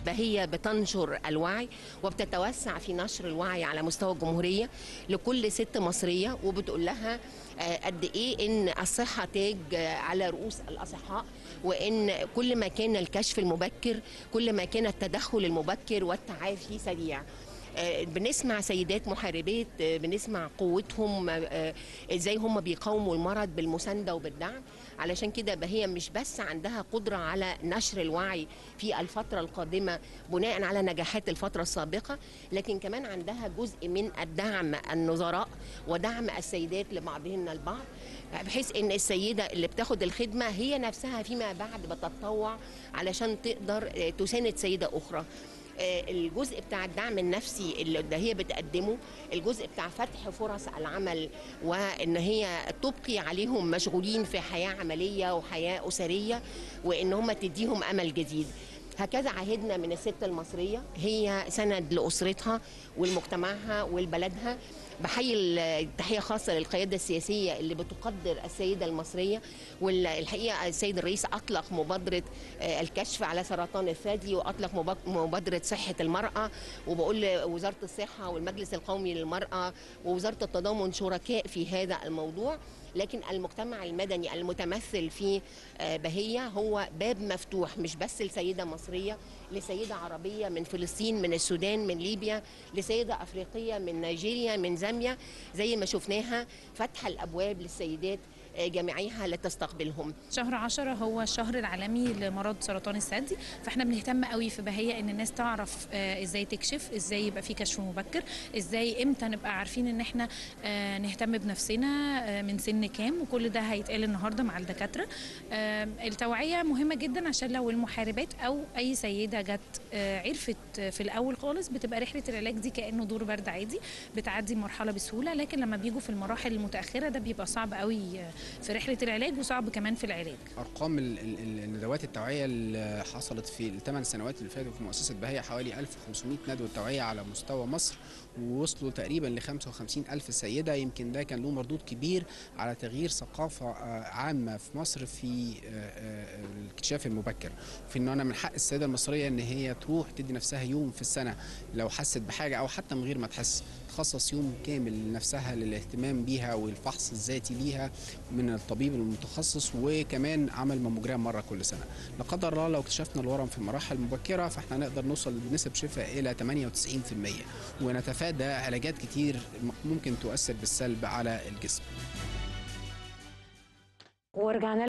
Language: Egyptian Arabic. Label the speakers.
Speaker 1: بهية بتنشر الوعي وبتتوسع في نشر الوعي على مستوى الجمهورية لكل ست مصرية وبتقول لها آه، قد ايه ان الصحه تاج آه، على رؤوس الاصحاء وان كل ما كان الكشف المبكر كل ما كان التدخل المبكر والتعافي سريع آه، بنسمع سيدات محاربات آه، بنسمع قوتهم آه، ازاي هم بيقاوموا المرض بالمسانده وبالدعم علشان كده هي مش بس عندها قدره على نشر الوعي في الفتره القادمه بناء على نجاحات الفتره السابقه لكن كمان عندها جزء من الدعم النظراء ودعم السيدات لبعضهن البعض بحيث ان السيده اللي بتاخد الخدمه هي نفسها فيما بعد بتتطوع علشان تقدر آه، تساند سيده اخرى آه، الجزء بتاع الدعم النفسي اللي ده هي بتقدمه الجزء بتاع فتح فرص العمل وان هي تبقي عليهم مشغولين في حياه عمليه وحياه اسريه وان هم تديهم امل جديد هكذا عهدنا من الست المصريه هي سند لاسرتها ولمجتمعها ولبلدها بحيي التحيه خاصه للقياده السياسيه اللي بتقدر السيده المصريه والحقيقه السيد الرئيس اطلق مبادره آه، الكشف على سرطان الثدي واطلق مبا- مبادره صحه المراه وبقول لوزاره الصحه والمجلس القومي للمراه ووزاره التضامن شركاء في هذا الموضوع لكن المجتمع المدني المتمثل في آه، بهية هو باب مفتوح مش بس لسيدة مصرية لسيدة عربية من فلسطين من السودان من ليبيا لسيدة أفريقية من نيجيريا من زامبيا زي ما شفناها فتح الأبواب للسيدات آه، جميعها لتستقبلهم
Speaker 2: شهر عشرة هو الشهر العالمي لمرض سرطان الثدي فاحنا بنهتم قوي في بهية ان الناس تعرف آه، ازاي تكشف ازاي يبقى في كشف مبكر ازاي امتى نبقى عارفين ان احنا آه، نهتم بنفسنا آه، من سن كام وكل ده هيتقال النهارده مع الدكاتره آه، التوعيه مهمه جدا عشان لو المحاربات او اي سيده جت آه، عرفت في الاول خالص بتبقى رحله العلاج دي كانه دور برد عادي بتعدي مرحله بسهوله لكن لما بيجوا في المراحل المتاخره ده بيبقى صعب قوي آه، في رحله العلاج وصعب كمان في العلاج
Speaker 3: ارقام ال- ال- ال- الندوات التوعيه اللي حصلت في الثمان سنوات اللي فاتوا في مؤسسه بهية حوالي 1500 ندوه توعيه على مستوى مصر ووصلوا تقريبا ل 55 الف سيده يمكن ده كان له مردود كبير على تغيير ثقافه آه، عامه في مصر في آه، آه، الاكتشاف المبكر في انه انا من حق السيده المصريه ان هي تروح تدي نفسها يوم في السنه لو حست بحاجه او حتى من غير ما تحس تخصص يوم كامل لنفسها للاهتمام بيها والفحص الذاتي ليها من الطبيب المتخصص وكمان عمل ماموجرام مره كل سنه لا قدر الله لو اكتشفنا الورم في المراحل المبكره فاحنا نقدر نوصل بنسب شفاء الى 98% ونتفادى علاجات كتير ممكن تؤثر بالسلب على الجسم
Speaker 4: ورجعنا